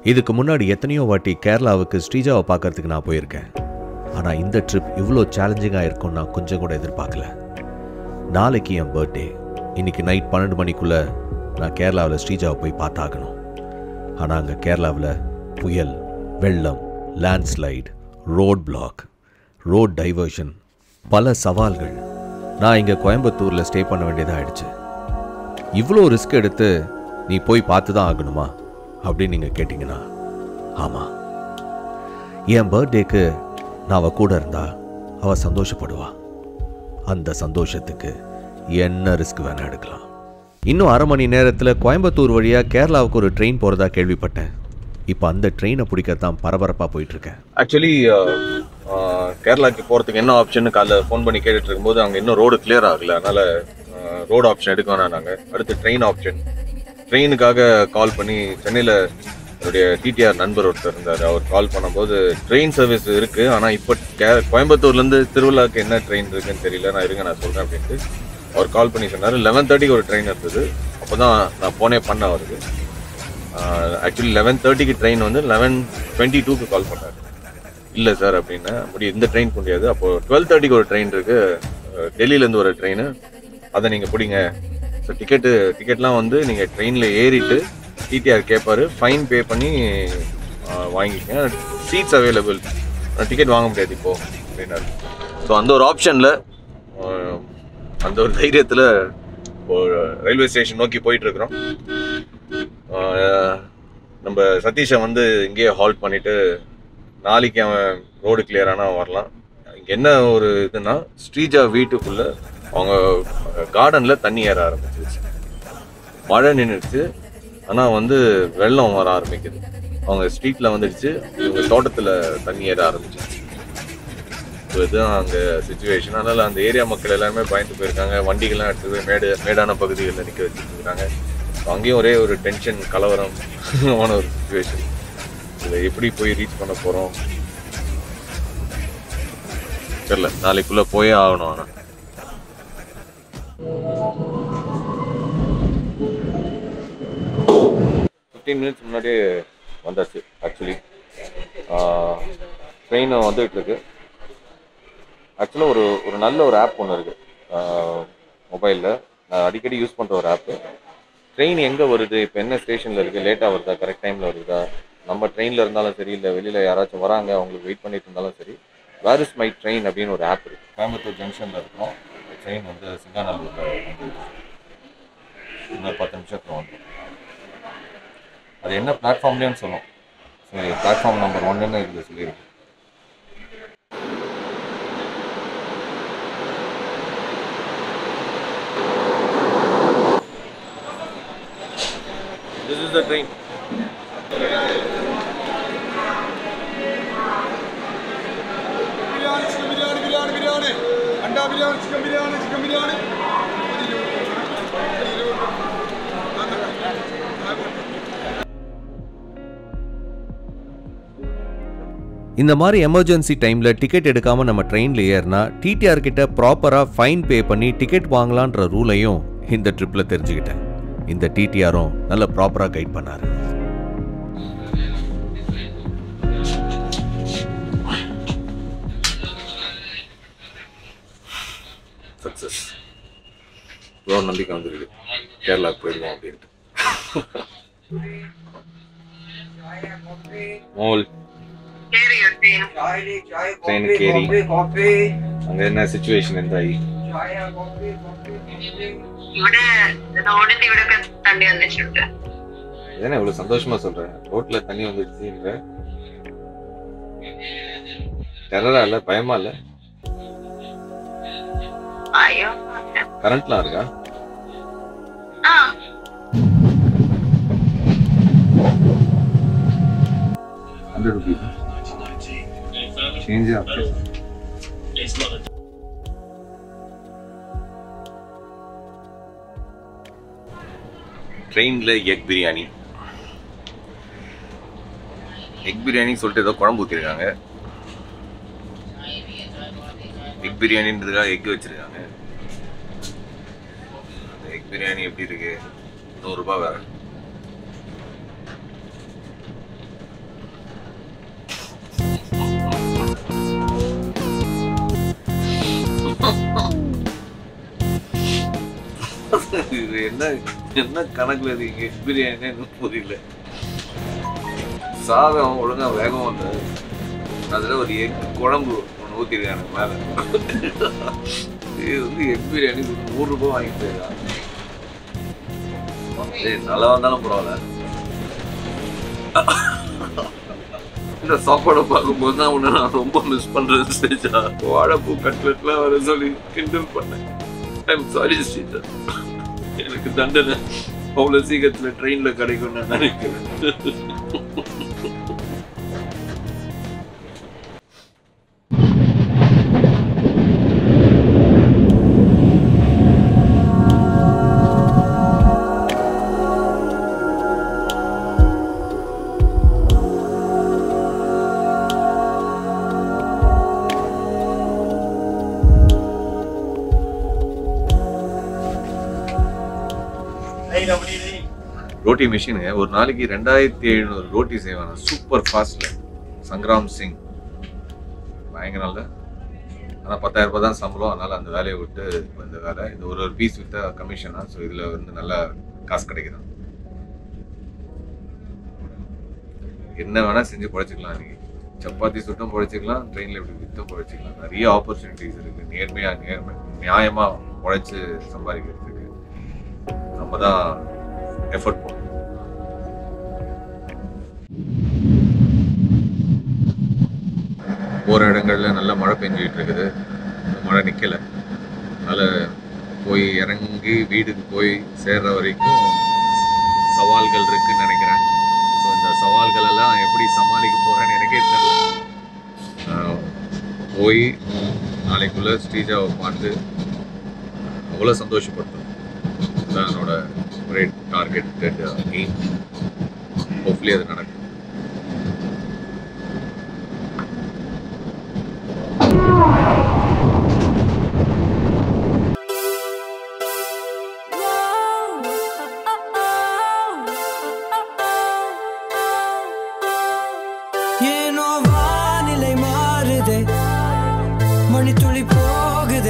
இதுக்கு முன்னாடி எத்தனையோ வாட்டி கேரளாவுக்கு ஸ்ரீஜாவை பார்க்கறதுக்கு நான் போயிருக்கேன் ஆனால் இந்த ட்ரிப் இவ்வளோ சேலஞ்சிங்காக இருக்கும்னு நான் கொஞ்சம் கூட எதிர்பார்க்கல நாளைக்கு என் பர்த்டே இன்னைக்கு நைட் பன்னெண்டு மணிக்குள்ளே நான் கேரளாவில் ஸ்ரீஜாவை போய் பார்த்தாகணும் ஆனால் அங்கே கேரளாவில் புயல் வெள்ளம் landslide road block road diversion பல சவால்கள் நான் இங்கே கோயம்புத்தூரில் ஸ்டே பண்ண வேண்டியதாக ஆயிடுச்சு இவ்வளோ ரிஸ்க் எடுத்து நீ போய் பார்த்து தான் ஆகணுமா அப்படின்னு நீங்கள் கேட்டிங்கன்னா ஆமாம் என் பர்த்டேக்கு நான் அவள் கூட இருந்தா அவள் சந்தோஷப்படுவா அந்த சந்தோஷத்துக்கு என்ன ரிஸ்க் வேணா எடுக்கலாம் இன்னும் அரை மணி நேரத்தில் கோயம்புத்தூர் வழியாக கேரளாவுக்கு ஒரு ட்ரெயின் போகிறதா கேள்விப்பட்டேன் இப்போ அந்த ட்ரெயினை பிடிக்கத்தான் பரபரப்பாக போயிட்டுருக்கேன் ஆக்சுவலி கேரளாக்கு போகிறதுக்கு என்ன ஆப்ஷன் காலைல ஃபோன் பண்ணி கேட்டுட்டு இருக்கும்போது அங்கே இன்னும் ரோடு கிளியர் ஆகல அதனால ரோடு ஆப்ஷன் எடுக்க வேணாம் நாங்கள் அடுத்து ட்ரெயின் ஆப்ஷன் ட்ரெயினுக்காக கால் பண்ணி சென்னையில் என்னுடைய டிடிஆர் நண்பர் ஒருத்தர் இருந்தார் அவர் கால் பண்ணும்போது ட்ரெயின் சர்வீஸ் இருக்குது ஆனால் இப்போ கே கோயம்புத்தூர்லேருந்து திருவிழாக்கு என்ன ட்ரெயின் இருக்குன்னு தெரியல நான் இருங்க நான் சொல்கிறேன் அப்படின்ட்டு அவர் கால் பண்ணி சொன்னார் லெவன் தேர்ட்டிக்கு ஒரு ட்ரெயின் இருந்தது அப்போ தான் நான் ஃபோனே பண்ணேன் அவருக்கு ஆக்சுவலி லெவன் தேர்ட்டிக்கு ட்ரெயின் வந்து லெவன் டுவெண்ட்டி டூக்கு கால் பண்ணார் இல்லை சார் அப்படின்னு முடியும் இந்த ட்ரெயின் முடியாது அப்போ டுவெல் தேர்ட்டிக்கு ஒரு ட்ரெயின் இருக்கு அஹ் டெல்லியிலேருந்து ஒரு ட்ரெயின் அதை நீங்கள் பிடிங்க ஸோ டிக்கெட்டு டிக்கெட்லாம் வந்து நீங்கள் ட்ரெயினில் ஏறிட்டு டிடிஆர் கேட்பாரு ஃபைன் பே பண்ணி அஹ், வாங்கிக்கங்க சீட்ஸ் அவைலபிள் டிக்கெட் வாங்க முடியாது இப்போ அப்படின்னாரு ஸோ அந்த ஒரு ஆப்ஷனில் அந்த ஒரு தைரியத்தில் ரயில்வே ஸ்டேஷன் நோக்கி போயிட்டு இருக்கிறோம் ஆஹ் நம்ம சதீஷை வந்து இங்கேயே ஹால்ட் பண்ணிட்டு நாளைக்கு அவன் ரோடு கிளியர் ஆனா வரலாம் இங்க என்ன ஒரு இதுனா ஸ்ரீஜா வீட்டுக்குள்ள அவங்க கார்டன்ல தண்ணி ஏற ஆரம்பிச்சிருச்சு மழை நின்றுச்சு ஆனா வந்து வெள்ளம் வர ஆரம்பிக்குது அவங்க ஸ்ட்ரீட்ல வந்துடுச்சு இவங்க தோட்டத்துல தண்ணி ஏற ஆரம்பிச்சிருச்சு ஸோ இதுதான் அங்கே சுச்சுவேஷன் அதனால அந்த ஏரியா மக்கள் எல்லாருமே பயந்து போயிருக்காங்க வண்டிகள்லாம் எடுத்து போய் மேடு மேடான பகுதிகளில் நிற்க வச்சுட்டு இருக்காங்க So அங்கேயும் ஒரே ஒரு டென்ஷன் கலவரம் ஆன ஒரு சுச்சுவேஷன் இதில் எப்படி போய் ரீச் பண்ண போகிறோம் தெரியல நாளைக்குள்ளே போயே ஆகணும் ஆனால் ஃபிஃப்டீன் மினிட்ஸ் முன்னாடியே வந்தாச்சு ஆக்சுவலி ட்ரெயின் வந்துகிட்டு இருக்கு ஆக்சுவலாக ஒரு ஒரு நல்ல ஒரு ஆப் ஒன்று இருக்குது மொபைலில் நான் அடிக்கடி யூஸ் பண்ணுற ஒரு ஆப்பு ட்ரெயின் எங்கே வருது இப்போ என்ன ஸ்டேஷனில் இருக்குது லேட்டாக வருதா கரெக்ட் டைமில் வருதா நம்ம ட்ரெயினில் இருந்தாலும் சரி இல்லை வெளியில் யாராச்சும் வராங்க அவங்களுக்கு வெயிட் பண்ணிட்டு இருந்தாலும் சரி வேர் இஸ் மை ட்ரெயின் அப்படின்னு ஒரு ஆப் இருக்குது கோயம்புத்தூர் ஜங்ஷனில் இருக்கிறோம் ட்ரெயின் வந்து சிங்காநல்லூரில் இன்னொரு பத்து நிமிஷத்தில் வந்துடும் அது என்ன பிளாட்ஃபார்ம்லேயும் சொல்லும் சரி பிளாட்ஃபார்ம் நம்பர் ஒன்றுன்னு இதில் சொல்லியிருக்கு This is the train. Biryani chicken biryani biryani biryani अंडा बिरयानी चिकन बिरयानी चिकन बिरयानी இந்த மாதிரி எமர்ஜென்சி டைமில் டிக்கெட் எடுக்காமல் நம்ம ட்ரெயினில் ஏறினா டிடிஆர் கிட்ட ப்ராப்பராக ஃபைன் பே பண்ணி டிக்கெட் வாங்கலான்ற ரூலையும் இந்த ட்ரிப்பில் தெரிஞ்சுக்கிட்டேன் இந்த டிடிஆரும் நல்ல ப்ராப்பராக கைட் பண்ணார் சக்ஸஸ் இவ்வளோ நம்பிக்கை வந்துருக்கு கேரளாவுக்கு போயிடுவோம் அப்படின்ட்டு மோல் Train கேரி. அங்கே என்ன சுச்சுவேஷன் എന്തായി ഇവിടെ റോഡിന്റെ ഇവിടെ ഒക്കെ തണ്ടി വന്നിട്ടുണ്ട് ஏன்னா இவ்வளோ சந்தோஷமா சொல்கிறேன் ரோட்டில் தண்ணி வந்துடுச்சுன்ற டெரரா இல்லை பயமா இல்லை അയ്യോ கரண்ட்லாம் இருக்கா ആ ஹண்ட்ரட் ருபீஸ் சேஞ்ச் ஆஃப் ட்ரெயினில் எக் பிரியாணி எக் பிரியாணி சொல்லிட்டு ஏதோ குழம்பு ஊற்றிருக்காங்க எக் பிரியாணின்றதுக்காக எக் வச்சிருக்காங்க அந்த எக் பிரியாணி எப்படி இருக்கு நூறுரூபா வேற இது என்ன என்ன கணக்குல இது இங்க பிரியாணி எனக்கு புரியல சாதம் ஒழுங்கா வேகவும் இல்லை அதுல ஒரு எக் குழம்பு ஒன்று ஊற்றிருக்காங்க மேல இது வந்து எக் பிரியாணி ஒரு நூறு ரூபாய் வாங்கிட்டு ஏய் நல்லா வந்தாலும் பரவாயில்ல இந்த சாப்பாடை பார்க்கும்போது தான் உன்னை நான் ரொம்ப மிஸ் பண்றது ஸ்டேஜா வாழைப்பூ கட்லெட்லாம் வர சொல்லி கிண்டல் பண்ணேன் ஐம் சாரி ஸ்ரீதர் எனக்கு தண்டனை அவ்வளோ சீக்கிரத்தில் ட்ரெயினில் கிடைக்கும்னு நான் நினைக்கிறேன் ரோட்டி மிஷினுங்க ஒரு நாளைக்கு ரெண்டாயிரத்தி எழுநூறு ரோட்டி செய்வாங்க சூப்பர் ஃபாஸ்ட்ல சங்கராம் சிங் பயங்கர நல்ல ஆனால் பத்தாயிரம் ரூபாய் தான் சம்பளம் அதனால அந்த வேலையை விட்டு இப்ப இந்த வேலை இது ஒரு ஒரு பீஸ் வித்தா கமிஷனா ஸோ இதில் வந்து நல்லா காசு கிடைக்குது என்ன வேணா செஞ்சு பொழைச்சிக்கலாம் நீங்க சப்பாத்தி சுட்டும் பொழைச்சிக்கலாம் ட்ரெயினில் இப்படி வித்தும் பொழைச்சிக்கலாம் நிறைய ஆப்பர்ச்சுனிட்டிஸ் இருக்கு நேர்மையா நேர்மை நியாயமா உழைச்சு சம்பாதிக்கிறதுக்கு நம்ம தான் எஃபர்ட் போடணும் போகிற இடங்கள்ல நல்ல மழை பெஞ்சிட்டு இருக்குது இந்த மழை நிற்கல அதனால் போய் இறங்கி வீட்டுக்கு போய் சேர்ற வரைக்கும் சவால்கள் இருக்குன்னு நினைக்கிறேன் ஸோ இந்த சவால்கள் எல்லாம் எப்படி சமாளிக்க போகிறேன்னு எனக்கே தெரியல ஆஹ் போய் நாளைக்குள்ள ஸ்ரீஜாவை பார்த்து அவ்வளோ சந்தோஷப்படுத்தணும் இதுதான் என்னோட ஒரே டார்கெட் எய்ம் ஹோப்ஃபுல்லி அது நடக்கும் ஏனோ வானிலை மாறுதே மணித்துளி போகுதே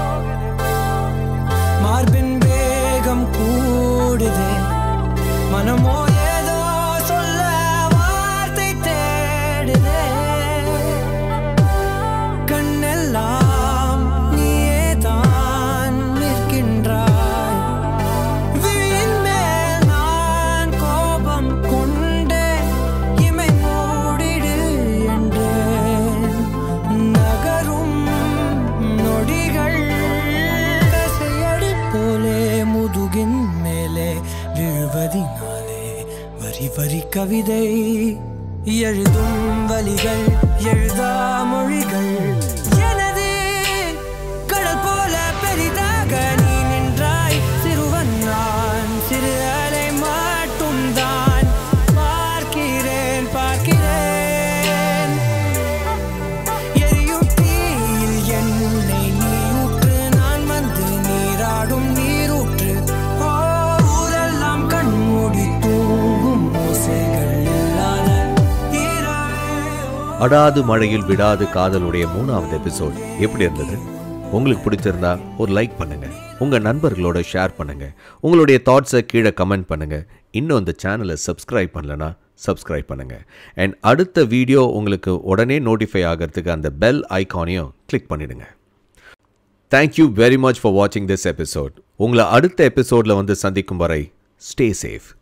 மார்பின் வேகம் கூடுதே மனமோ ஏதோ சொல்ல வார்த்தை தேடுதே கண்ணெல்லாம் நீயே தான் நிற்கின்றாய் விழியின் மேல் நான் கோபம் கொண்டே இமை மூடிடு என்றேன் நகரும் நொடிகள் தசையடி போலே முதுகின் மேலே விழுவதினாலே வரி வரி கவிதை எழுதும் வலிகள் எழுதா மொழிகள் எனது கடல் போல பெரிதாக நீ நின்றாய் சிறுவன் நான் சிறு அலை மட்டும் தான் பார்க்கிறேன் பார்க்கிறேன் எரியும் தீயில் என்னை நீ ஊற்று நான் வந்து நீராடும் நீரூற்று ஓ, ஊரெல்லாம் கண்மூடி தூங்கும் ஓசைகள் இல்லாத இரவே, ஓ. அடாது மழையில் விடாது காதலுடைய மூணாவது எபிசோட் எப்படி இருந்தது உங்களுக்கு பிடிச்சிருந்தா ஒரு லைக் பண்ணுங்க உங்க நண்பர்களோட ஷேர் பண்ணுங்க உங்களுடைய தாட்ஸை கீழே கமெண்ட் பண்ணுங்க இன்னும் இந்த சேனலை சப்ஸ்கிரைப் பண்ணலனா சப்ஸ்கிரைப் பண்ணுங்க அண்ட் அடுத்த வீடியோ உங்களுக்கு உடனே நோட்டிஃபை ஆகிறதுக்கு அந்த பெல் ஐகானையும் கிளிக் பண்ணிடுங்க தேங்க்யூ வெரி மச் ஃபார் வாட்சிங் திஸ் எபிசோட் உங்களை அடுத்த எபிசோடில் வந்து சந்திக்கும் வரை ஸ்டே சேஃப்